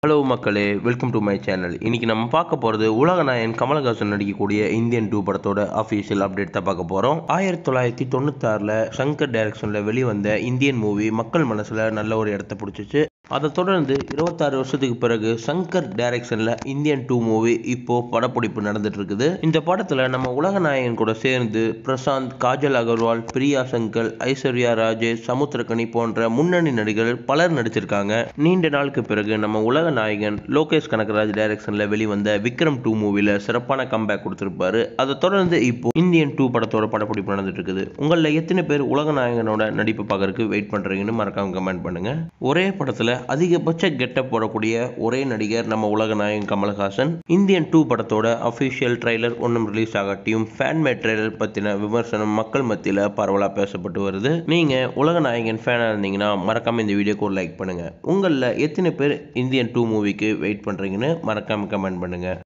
hello மக்களே welcome to my channel இன்னைக்கு நம்ம பார்க்க போகிறது உலகநாயகன் கமலஹாசன் நடிக்கக்கூடிய இந்தியன் டூ படத்தோட அஃபீஷியல் அப்டேட் தான் பார்க்க போகிறோம் ஆயிரத்தி தொள்ளாயிரத்தி தொண்ணூத்தாறில் சங்கர் டைரக்ஷனில் வெளிவந்த இந்தியன் மூவி மக்கள் மனசில் நல்ல ஒரு இடத்த பிடிச்சிச்சு அதை தொடர்ந்து இருபத்தாறு வருஷத்துக்கு பிறகு சங்கர் டைரக்ஷனில் இந்தியன் டூ மூவி இப்போ படப்பிடிப்பு நடந்துட்டு இருக்குது இந்த படத்தில் நம்ம உலகநாயகன் கூட சேர்ந்து பிரசாந்த் காஜல் அகர்வால் பிரியா சங்கர் ஐஸ்வர்யா ராஜேஷ் சமுத்திரகனி போன்ற முன்னணி நடிகர்கள் பலர் நடிச்சிருக்காங்க நீண்ட நாளுக்கு பிறகு நம்ம உலக நாயகன் லோகேஷ் கனகராஜ் டைரக்ஷனில் வெளிவந்த விக்ரம் டூ மூவியில் சிறப்பான கம்பேக் கொடுத்துருப்பாரு அதை தொடர்ந்து இப்போ இந்தியன் டூ படத்தோட படப்பிடிப்பு நடந்துட்டு இருக்குது உங்களில் எத்தனை பேர் உலக நாயகனோட நடிப்பு பார்க்கறதுக்கு வெயிட் பண்ணுறீங்கன்னு மறக்காம கமெண்ட் பண்ணுங்க ஒரே படத்தில் அதிகபட்ச கெட்டப் போடக்கூடிய ஒரே நடிகர் நம்ம உலக நாயகன் கமலஹாசன் இந்தியன் டூ படத்தோட அஃபிஷியல் ட்ரைலர் ஒன்றும் ரிலீஸ் ஆகாட்டியும் ஃபேன்மேட் ட்ரைலர் பற்றின விமர்சனம் மக்கள் மத்தியில் பரவலாக பேசப்பட்டு வருது நீங்கள் உலக நாயகன் ஃபேனாக இருந்தீங்கன்னா மறக்காமல் இந்த வீடியோக்கு ஒரு லைக் பண்ணுங்கள் உங்களில் எத்தனை பேர் இந்தியன் டூ மூவிக்கு வெயிட் பண்ணுறீங்கன்னு மறக்காமல் கமெண்ட் பண்ணுங்கள்